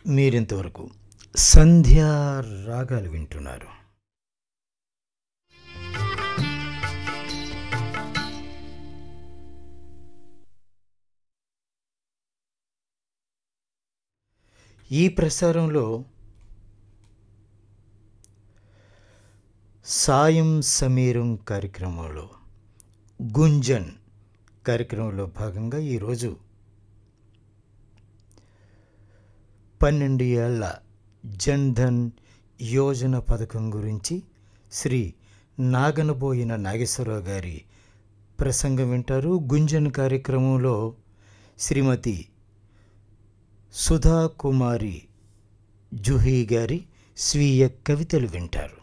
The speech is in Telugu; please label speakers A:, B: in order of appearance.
A: మీరింతవరకు సంధ్యా రాగాలు వింటున్నారు ఈ ప్రసారంలో సాయం సమీరం కార్యక్రమంలో గుంజన్ కార్యక్రమంలో భాగంగా ఈరోజు పన్నెండు ఏళ్ల జన్ధన్ యోజన పథకం గురించి శ్రీ నాగనబోయిన నాగేశ్వరరావు గారి ప్రసంగం వింటారు గుంజన్ కార్యక్రమంలో శ్రీమతి సుధా కుమారి జుహీ గారి స్వీయ కవితలు వింటారు